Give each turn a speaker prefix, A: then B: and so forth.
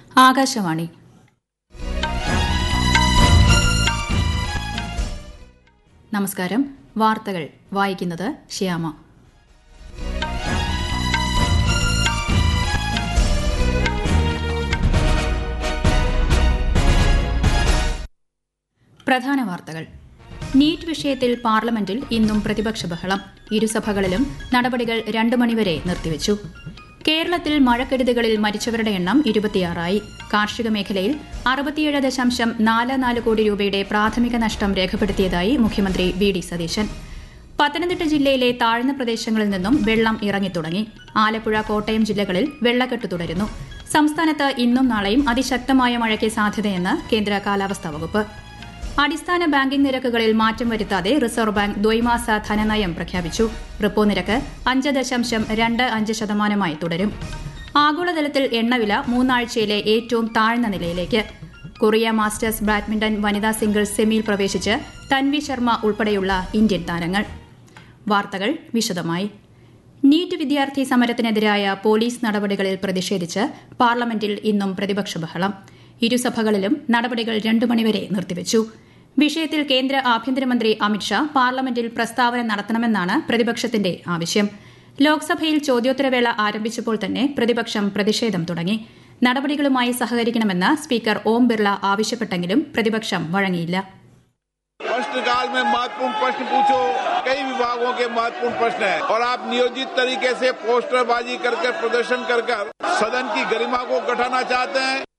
A: ആകാശവാണി നമസ്കാരം വാർത്തകൾ വായിക്കുന്നത് ശ്യാമ പ്രധാന വാർത്തകൾ നീറ്റ് വിഷയത്തിൽ പാർലമെന്റിൽ ഇന്നും പ്രതിപക്ഷ ബഹളം ഇരുസഭകളിലും നടപടികൾ രണ്ടു മണിവരെ നിർത്തിവച്ചു കേരളത്തിൽ മഴക്കെടുതികളിൽ മരിച്ചവരുടെ എണ്ണം ഇരുപത്തിയാറായി കാർഷിക മേഖലയിൽ അറുപത്തിയേഴ് ദശാംശം നാല് നാല് കോടി രൂപയുടെ പ്രാഥമിക നഷ്ടം രേഖപ്പെടുത്തിയതായി മുഖ്യമന്ത്രി വി ഡി സതീശൻ പത്തനംതിട്ട ജില്ലയിലെ താഴ്ന്ന പ്രദേശങ്ങളിൽ നിന്നും വെള്ളം ഇറങ്ങിത്തുടങ്ങി ആലപ്പുഴ കോട്ടയം ജില്ലകളിൽ വെള്ളക്കെട്ട് തുടരുന്നു സംസ്ഥാനത്ത് ഇന്നും നാളെയും അതിശക്തമായ മഴയ്ക്ക് സാധ്യതയെന്ന് കേന്ദ്ര കാലാവസ്ഥാ വകുപ്പ് അടിസ്ഥാന ബാങ്കിംഗ് നിരക്കുകളിൽ മാറ്റം വരുത്താതെ റിസർവ് ബാങ്ക് ദ്വൈമാസ ധനനയം പ്രഖ്യാപിച്ചു റിപ്പോ നിരക്ക് അഞ്ച് ദശാംശം രണ്ട് അഞ്ച് ശതമാനമായി തുടരും ആഗോളതലത്തിൽ എണ്ണവില മൂന്നാഴ്ചയിലെ ഏറ്റവും താഴ്ന്ന നിലയിലേക്ക് കൊറിയ മാസ്റ്റേഴ്സ് ബാഡ്മിന്റൺ വനിതാ സിംഗിൾസ് സെമിയിൽ പ്രവേശിച്ച് തൻവി ശർമ്മ ഉൾപ്പെടെയുള്ള ഇന്ത്യൻ താരങ്ങൾ വാർത്തകൾ വിശദമായി നീറ്റ് വിദ്യാർത്ഥി സമരത്തിനെതിരായ പോലീസ് നടപടികളിൽ പ്രതിഷേധിച്ച് പാർലമെന്റിൽ ഇന്നും പ്രതിപക്ഷ ബഹളം ഇരുസഭകളിലും നടപടികൾ രണ്ടു മണിവരെ നിർത്തിവച്ചു വിഷയത്തിൽ കേന്ദ്ര ആഭ്യന്തരമന്ത്രി അമിത്ഷാ പാർലമെന്റിൽ പ്രസ്താവന നടത്തണമെന്നാണ് പ്രതിപക്ഷത്തിന്റെ ആവശ്യം ലോക്സഭയിൽ ചോദ്യോത്തരവേള ആരംഭിച്ചപ്പോൾ തന്നെ പ്രതിപക്ഷം പ്രതിഷേധം തുടങ്ങി നടപടികളുമായി സഹകരിക്കണമെന്ന് സ്പീക്കർ ഓം ബിർള ആവശ്യപ്പെട്ടെങ്കിലും പ്രതിപക്ഷം വഴങ്ങിയില്ല
B: प्रश्नकाल में महत्वपूर्ण प्रश्न पूछो कई विभागों के महत्वपूर्ण प्रश्न है और आप नियोजित तरीके से पोस्टरबाजी करके प्रदर्शन कर कर सदन की गरिमा को घटाना चाहते हैं